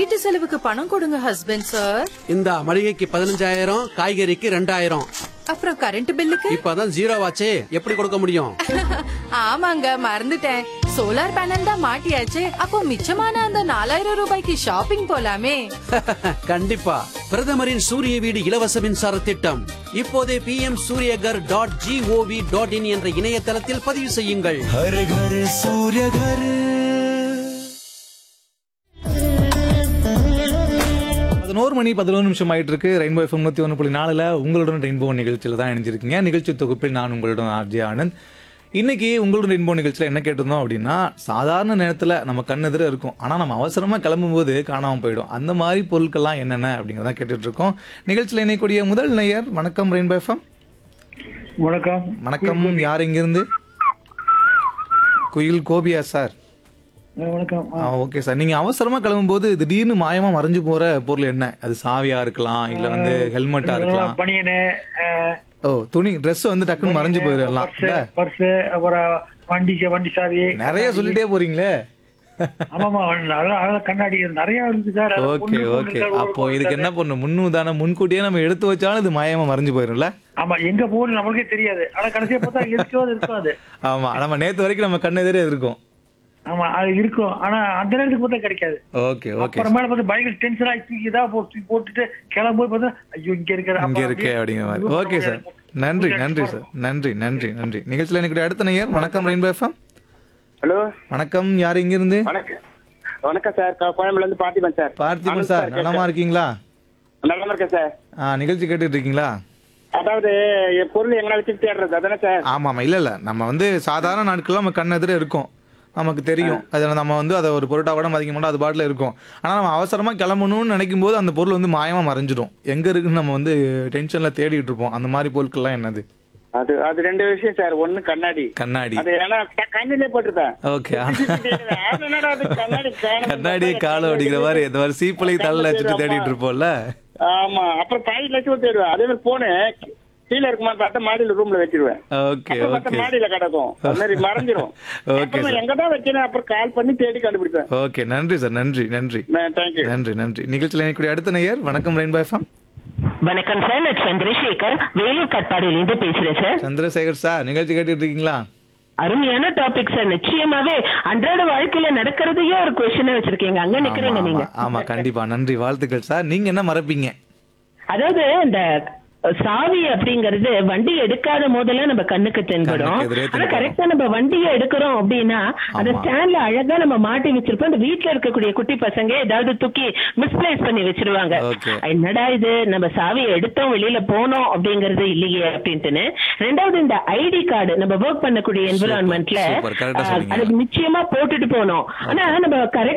வீட்டு செலவுக்கு பணம் கொடுங்க ஹஸ்பண்ட் சார் இந்த மளிகைக்கு பதினஞ்சாயிரம் காய்கறிக்கு ரெண்டாயிரம் அப்புறம் கரண்ட் பில்லுக்கு இப்பதான் ஜீரோ ஆச்சே எப்படி கொடுக்க முடியும் ஆமாங்க மறந்துட்டேன் சோலார் பேனல் தான் மாட்டியாச்சு அப்போ மிச்சமான அந்த நாலாயிரம் ரூபாய்க்கு ஷாப்பிங் போலாமே கண்டிப்பா பிரதமரின் சூரிய வீடு இலவச மின்சார திட்டம் இப்போதே P M Suryaghar dot G O V dot in என்ற இணையதளத்தில் பதிவு செய்யுங்கள் हर घर सूर्य घर பதினோரு மணி பதினோரு நிமிஷம் ஆயிட்டு இருக்கு ரெயின்போ எஃப்எம் நூத்தி ஒன்று புள்ளி நாலுல உங்களுடன் ரெயின்போ நிகழ்ச்சியில தான் இணைஞ்சிருக்கீங்க நிகழ்ச்சி தொகுப்பில் நான் உங்களுடன் ஆர்ஜி ஆனந்த் இன்னைக்கு உங்களுடன் ரெயின்போ நிகழ்ச்சியில என்ன கேட்டிருந்தோம் அப்படின்னா சாதாரண நேரத்துல நம்ம கண் எதிர இருக்கும் ஆனா நம்ம அவசரமா கிளம்பும்போது காணாம போயிடும் அந்த மாதிரி பொருட்கள்லாம் என்னென்ன அப்படிங்கறத கேட்டுட்டு இருக்கோம் நிகழ்ச்சியில இணையக்கூடிய முதல் நேயர் வணக்கம் ரெயின்போ எஃப்எம் வணக்கம் வணக்கம் யார் இங்கிருந்து குயில் கோபியா சார் அஹ் வணக்கம் ஆ ஓகே சார் நீங்க அவசரமா கிளம்பும்போது திடீர்னு மாயமா மறைஞ்சு போற பொருள் என்ன அது சாவியா இருக்கலாம் இல்ல வந்து ஹெல்மெட்டா இருக்கலாம் பனியனு ஓ துணி Dress வந்து டக்குன்னு மறைஞ்சு போயிடலாம் இல்ல பர்ஸ் அப்புறம் வண்டி வண்டி சாவி நிறைய சொல்லிட்டே போறீங்களே ஆமாமா அதெல்லாம் அதெல்லாம் கண்ணாடி நிறைய இருக்கு சார் அது ஓகே ஒண்ணு ஓகே ஒண்ணு சார், அப்போ ஒரு இதுக்கு என்ன பண்ணும் முன்னுதானே முன்கூட்டியே நம்ம எடுத்து வச்சாலும் இது மாயமா மறைஞ்சு போயிரும்ல ஆமா எங்க போகணும் நமக்கே தெரியாது ஆனா கடைசியா பார்த்தா இருக்கோ அது இருக்கும் அது ஆமா நம்ம நேத்து வரைக்கும் நம்ம கண்ணு எதிரே இருக்கும் ஆமா அது இருக்கும் ஆனா அந்த நேரத்துக்கு பார்த்தா கிடைக்காது ஓகே ஓகே அப்புறமேல பார்த்தா பயங்கர டென்ஷன் ஆகி தூக்கி இதா போ- தூக்கி போட்டுட்டு கிளம்பும்போது பார்த்தா ஐயோ இங்க இருக்கிற இங்க இருக்கே அப்படிங்கிற மாதிரி ஓகே சார் நன்றி நன்றி சார் நன்றி நன்றி நன்றி நிகழ்ச்சியில் எனக்கு அடுத்த நேயர் வணக்கம் ரெயின்போ எஃப்எம் ஹலோ வணக்கம் யார் இங்கிருந்து வணக்கம் வணக்கம் சார் க- கோயம்புல இருந்து பார்த்திபன் சார் பார்த்திபன் சார் நலமா இருக்கீங்களா நல்லா இருக்கேன் சார் ஆ நிகழ்ச்சி கேட்டுட்டு இருக்கீங்களா அதாவது என் பொருள் எங்களை வச்சு தேடுறது அதானே சார் ஆமா ஆமா இல்ல இல்ல நம்ம வந்து சாதாரண நாட்கள்ல நம்ம கண் எதிர இருக்கும் நமக்கு தெரியும் அதில் நம்ம வந்து அதை ஒரு பொருட்டா கூட மதிக்க மாட்டோம் அது பாட்டில் இருக்கும் ஆனால் நம்ம அவசரமா கிளம்பணும்னு நினைக்கும் போது அந்த பொருள் வந்து மாயமா மறைஞ்சிடும் எங்க இருக்குன்னு நம்ம வந்து டென்ஷன்ல தேடிட்டு இருப்போம் அந்த மாதிரி பொருட்கள்லாம் என்னது அது அது ரெண்டு விஷயம் சார் ஒண்ணு கண்ணாடி கண்ணாடி அது ஏன்னா க- கண்ணிலே போட்டிருப்பேன் ஓகே அது என்னடா அது கண்ணாடி காணோம். கண்ணாடியே காலம் அடிக்கிற மாதிரி இந்த மாதிரி சீப்பலை தள்ள வச்சுட்டு தேடிட்டு இருப்போம்ல ஆமா அப்புறம் பாக்கெட் வச்சு தேடுவேன் அதே மாதிரி போனு கீழே இருக்குமா பார்த்தா மாடியில ரூம்ல வச்சிருவேன் ஓகே அப்புறம் பார்த்தா ஓகே மாடியில கிடக்கும் அது மாதிரி மறைஞ்சிரும் Okay, அப்புறம் sir. எங்க தான் வைக்கிறேன் அப்புறம் கால் பண்ணி தேடி கண்டுபிடிப்பேன் ஓகே நன்றி சார் நன்றி நன்றி தேங்க்யூ நன்றி நன்றி நிகழ்ச்சியில் எனக்கு அடுத்த நேயர் வணக்கம் ரெயின்போ எஃப்எம் வணக்கம் சார் நான் சந்திரசேகர் வேலூர் கட்பாடியிலிருந்து பேசுறேன் சார் சந்திரசேகர் சார் நிகழ்ச்சி கேட்டுட்டு இருக்கீங்களா அருமையான டாபிக் சார் நிச்சயமாவே அன்றாட வாழ்க்கையில நடக்கிறதையே ஒரு கொஸ்டின் வச்சிருக்கீங்க அங்க நிக்கிறீங்க ஆமா, நீங்க ஆமா, ஆமா கண்டிப்பா நன்றி வாழ்த்துக்கள் சார் நீங்க என்ன மறப்பீங்க அதாவது இந்த சாவி அப்படிங்கறது வண்டி எடுக்காத போதெல்லாம் நம்ம கண்ணுக்கு தென்படும் கண்ணுக்கு எதிரே ஆனா தென்படும். கரெக்டா நம்ம வண்டியை எடுக்கிறோம் அப்படின்னா அந்த ஆமா. ஸ்டாண்ட்ல அழகா நம்ம மாட்டி வச்சிருப்போம் அந்த வீட்ல இருக்கக்கூடிய குட்டி பசங்க ஏதாவது தூக்கி மிஸ்பிளேஸ் பண்ணி வச்சிருவாங்க Okay. என்னடா இது நம்ம சாவியை எடுத்தோம் வெளியில போனோம் அப்படிங்கறது இல்லையே அப்படின்ட்டுன்னு ரெண்டாவது இந்த ஐடி கார்டு நம்ம ஒர்க் பண்ணக்கூடிய என்விரான்மெண்ட்ல super. correct ஆ சொன்னீங்க. அது நிச்சயமா போட்டுட்டு போனோம் ஆனா நம்ம கரெக்ட்